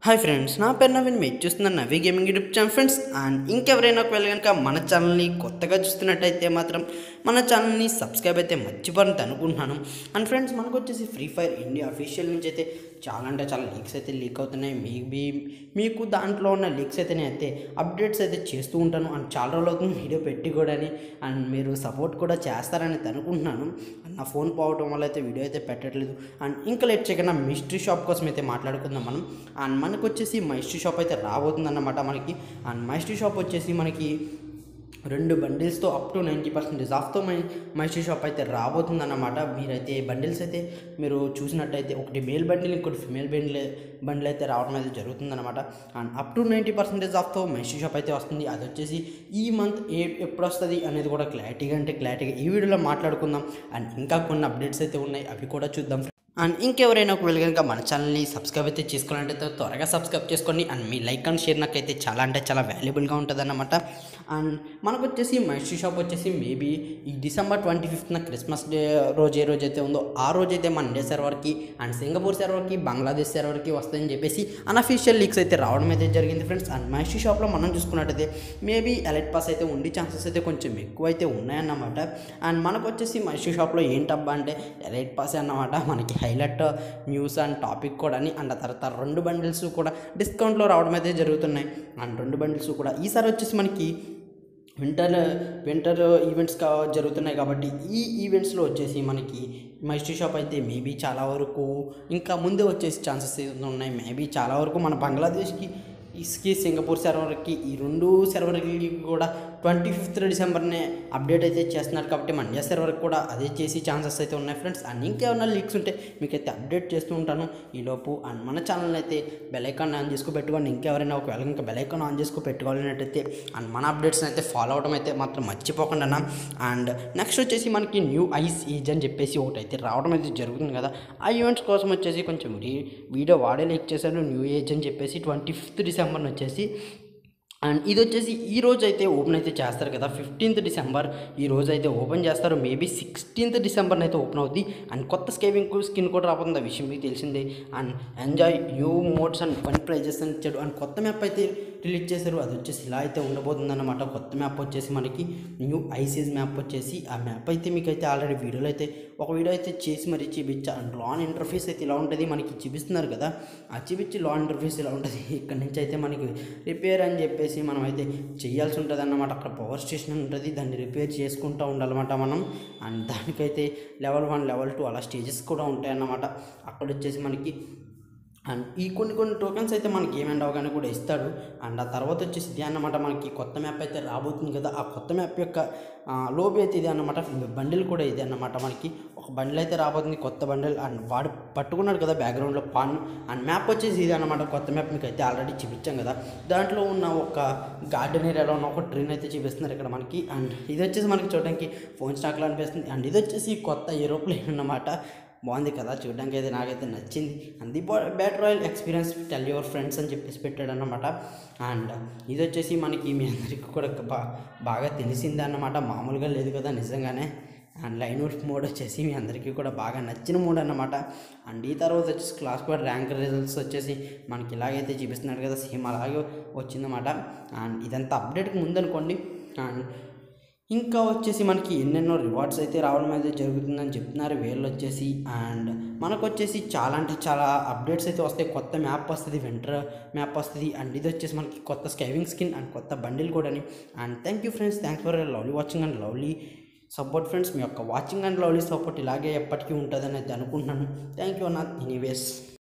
hi friends నా పేరు నవీన్ మీరు చూస్తున్న Navi gaming YouTube channel friends and ఇంకెవరైనా ఒకవేళ కనుక మన ఛానల్ని కొత్తగా చూస్తున్నట్టయితే మాత్రం మన ఛానల్ని సబ్స్క్రైబ్ అయితే మర్చిపోరని అనుకుంటున్నాను అండ్ ఫ్రెండ్స్ మనకు వచ్చేసి ఫ్రీ ఫైర్ ఇండియా అఫీషియల్ నుంచి అయితే చాలా అంటే చాలా లీక్స్ అయితే లీక్ అవుతున్నాయి మేబీ మీకు దాంట్లో ఉన్న లీక్స్ అయితే నేను అయితే అప్డేట్స్ అయితే చేస్తూ ఉంటాను అండ్ చాలా రోజులు అవుతుంది వీడియో పెట్టి కూడా అండ్ మీరు సపోర్ట్ కూడా చేస్తారని అయితే అనుకుంటున్నాను అండ్ నా ఫోన్ పోవడం వల్ల అయితే వీడియో అయితే పెట్టట్లేదు అండ్ ఇంకా లేట్ చేయకుండా మిస్టరీ షాప్ కోసం అయితే మాట్లాడుకుందాం మనం అండ్ మనకు వచ్చేసి మైస్ట్రీ షాప్ అయితే రాబోతుందన్నమాట మనకి అండ్ మైస్ట్రీ షాప్ వచ్చేసి మనకి రెండు బండిల్స్తో అప్ టు నైంటీ పర్సెంటేజ్ ఆఫ్తో మై మైస్ట్రీ షాప్ అయితే రాబోతుందన్నమాట మీరైతే బండిల్స్ అయితే మీరు చూసినట్టయితే ఒకటి మేల్ బండిల్ ఇంకోటి ఫిమేల్ బండిల్ బండిల్ అయితే రావడం అయితే జరుగుతుందన్నమాట and up to ninety percentage ఆఫ్తో మైస్ట్రీ షాప్ అయితే వస్తుంది అది వచ్చేసి ఈ మంత్ ఏ ఎప్పుడు వస్తుంది అనేది కూడా క్లారిటీగా అంటే క్లారిటీగా ఈ వీడియోలో మాట్లాడుకుందాం అండ్ ఇంకా కొన్ని అప్డేట్స్ అయితే ఉన్నాయి అవి కూడా చూద్దాం అండ్ ఇంకెవరైనా ఒకవేళ కనుక మన ఛానల్ని సబ్స్క్రైబ్ అయితే చేసుకోవాలంటే త్వరగా సబ్స్క్రైబ్ చేసుకోండి అండ్ మీ లైక్ అండ్ షేర్ నాకైతే చాలా అంటే చాలా వాల్యుబుల్గా ఉంటుంది అన్నమాట అండ్ మనకు వచ్చేసి మైసూర్ షాప్ వచ్చేసి మేబీ ఈ డిసెంబర్ ట్వంటీ ఫిఫ్త్న క్రిస్మస్ డే రోజు ఏ రోజు అయితే ఉందో ఆ రోజు అయితే మన ఇండియా సర్వర్కి అండ్ సింగపూర్ సర్వర్కి బంగ్లాదేశ్ సర్వర్కి వస్తాయని చెప్పేసి అన్అఫీషియల్ లీక్స్ అయితే రావడం అయితే జరిగింది ఫ్రెండ్స్ అండ్ మైసూర్ షాప్లో మనం చూసుకున్నట్టయితే మేబీ ఎలైట్ పాస్ అయితే ఉండే ఛాన్సెస్ అయితే కొంచెం ఎక్కువ అయితే ఉన్నాయన్నమాట అండ్ మనకు వచ్చేసి మైసూర్ షాప్లో ఏంటబ్బా అంటే ఎలైట్ పాస్ అన్నమాట మనకి హైలైట్ న్యూస్ అండ్ టాపిక్ కూడా అని అండ్ తర్వాత రెండు బండిల్స్ కూడా డిస్కౌంట్లో రావడం అయితే జరుగుతున్నాయి అండ్ రెండు బండిల్స్ కూడా ఈసారి వచ్చేసి మనకి వింటర్ వింటర్ ఈవెంట్స్ కా జరుగుతున్నాయి కాబట్టి ఈ ఈవెంట్స్లో వచ్చేసి మనకి మైస్ట్రీ షాప్ అయితే మేబీ చాలా వరకు ఇంకా ముందే వచ్చేసి ఛాన్సెస్ ఉన్నాయి మేబీ చాలా వరకు మన బంగ్లాదేశ్కి ఇస్కి సింగపూర్ సర్వర్కి ఈ రెండు సర్వర్కి కూడా ట్వంటీ ఫిఫ్త్ డిసెంబర్నే అప్డేట్ అయితే చేస్తున్నారు కాబట్టి మన ఇండియా సర్వర్కి కూడా అదే చేసి ఛాన్సెస్ అయితే ఉన్నాయి ఫ్రెండ్స్ అండ్ ఇంకేమైనా లీక్స్ ఉంటే మీకైతే అప్డేట్ చేస్తూ ఉంటాను ఈలోపు అండ్ మన ఛానల్ అయితే బెలైకాన్ ఆన్ చేసుకు పెట్టుకోండి ఇంకెవరైనా ఒకవేళ ఇంకా బెలైకాన్ ఆన్ చేసుకు పెట్టుకోవాలన్నట్టయితే అండ్ మన అప్డేట్స్ని అయితే ఫాలో అవడం అయితే మాత్రం మర్చిపోకుండా అన్న అండ్ నెక్స్ట్ వచ్చేసి మనకి న్యూ ఐస్ ఏజ్ అని చెప్పేసి ఒకటి అయితే రావడం అయితే జరుగుతుంది కదా ఆ ఈవెంట్స్ కోసం వచ్చేసి కొంచెం వీడియో వాడే లీక్ చేశారు న్యూ ఏజ్ అని చెప్పేసి ట్వంటీ ఫిఫ్త్ డిసెంబర్ని వచ్చేసి అండ్ ఇది వచ్చేసి ఈ రోజు అయితే ఓపెన్ అయితే చేస్తారు కదా ఫిఫ్టీన్త్ డిసెంబర్ ఈ రోజు అయితే ఓపెన్ చేస్తారు మేబీ సిక్స్టీన్త్ డిసెంబర్ని అయితే ఓపెన్ అవుద్ది అండ్ కొత్త స్కేవింగ్ స్కిన్ కూడా రాబోతుంది ఆ విషయం మీకు తెలిసిందే and enjoy new modes and fun prizes అని ఇచ్చాడు అండ్ కొత్త మ్యాప్ అయితే రిలీజ్ చేశారు అది వచ్చేసి ఇలా అయితే ఉండబోతుంది అనమాట కొత్త మ్యాప్ వచ్చేసి మనకి న్యూ ఐసీఎస్ మ్యాప్ వచ్చేసి ఆ మ్యాప్ అయితే మీకు అయితే ఆల్రెడీ వీడియోలో అయితే ఒక వీడియో అయితే చేసి మరీ చూపించా అండ్ లాన్ ఇంటర్ఫేస్ అయితే ఇలా ఉంటుంది మనకి చూపిస్తున్నారు కదా ఆ చూపించి లాన్ ఇంటర్ఫేస్ ఇలా ఉంటుంది ఇక్కడ నుంచి అయితే మనకి రిపేర్ అని చెప్పేసి మనం అయితే చేయాల్సి ఉంటుంది అన్నమాట అక్కడ పవర్ స్టేషన్ ఉంటుంది దాన్ని రిపేర్ చేసుకుంటూ ఉండాలన్నమాట మనం అండ్ దానికైతే లెవెల్ వన్ లెవెల్ టూ అలా స్టేజెస్ కూడా ఉంటాయి అన్నమాట అక్కడ వచ్చేసి మనకి అండ్ ఈ కొన్ని కొన్ని టోకెన్స్ అయితే మనకి గేమ్ ఎండ్ అవగానే కూడా ఇస్తాడు అండ్ ఆ తర్వాత వచ్చేసి ఇది అన్నమాట మనకి కొత్త మ్యాప్ అయితే రాబోతుంది కదా ఆ కొత్త మ్యాప్ యొక్క లోబీ అయితే ఇది అన్నమాట బండిల్ కూడా ఇది అన్నమాట మనకి ఒక బండిల్ అయితే రాబోతుంది కొత్త బండిల్ అండ్ వాడు పట్టుకున్నాడు కదా బ్యాక్గ్రౌండ్లో పాన్ అండ్ మ్యాప్ వచ్చేసి ఇది అన్నమాట కొత్త మ్యాప్ మీకు అయితే ఆల్రెడీ చూపించాం కదా దాంట్లో ఉన్న ఒక గార్డెన్ ఏరియాలో ఉన్న ఒక ట్రైన్ అయితే చూపిస్తున్నారు ఇక్కడ మనకి అండ్ ఇది వచ్చేసి మనకి చూడడానికి ఫోన్ స్టాక్లో అనిపిస్తుంది అండ్ ఇది వచ్చేసి కొత్త ఏరోప్లేన్ అన్నమాట బాగుంది కదా చూడడానికి అయితే నాకైతే నచ్చింది and the battle royale experience tell your friends అని చెప్పేసి పెట్టాడు అనమాట అండ్ ఇది వచ్చేసి మనకి మీ అందరికీ కూడా బా బాగా తెలిసిందే అన్నమాట మామూలుగా లేదు కదా నిజంగానే అండ్ లైన్ వుడ్ మోడ్ వచ్చేసి మీ అందరికీ కూడా బాగా నచ్చిన మోడ్ అన్నమాట అండ్ ఈ తర్వాత వచ్చేసి క్లాస్ కూడా ర్యాంక్ రిజల్ట్స్ వచ్చేసి మనకి ఇలాగైతే చూపిస్తున్నాడు కదా సేమ్ అలాగే వచ్చిందన్నమాట అండ్ ఇదంతా అప్డేట్కి ముందనుకోండి అండ్ ఇంకా వచ్చేసి మనకి ఎన్నెన్నో రివార్డ్స్ అయితే రావడం అయితే జరుగుతుందని చెప్తున్నారు వీళ్ళు వచ్చేసి అండ్ మనకు వచ్చేసి చాలా అంటే చాలా అప్డేట్స్ అయితే వస్తాయి కొత్త మ్యాప్ వస్తుంది వింటర్ మ్యాప్ వస్తుంది అండ్ ఇది వచ్చేసి మనకి కొత్త స్కైవింగ్ స్కిన్ అండ్ కొత్త బండిల్ కూడా and thank you friends thanks for lovely watching and lovely support friends మీ యొక్క వాచింగ్ అండ్ లవ్లీ సపోర్ట్ ఇలాగే ఎప్పటికీ ఉంటుందని అయితే అనుకుంటున్నాను థ్యాంక్ యూ అన్న ఎనీవేస్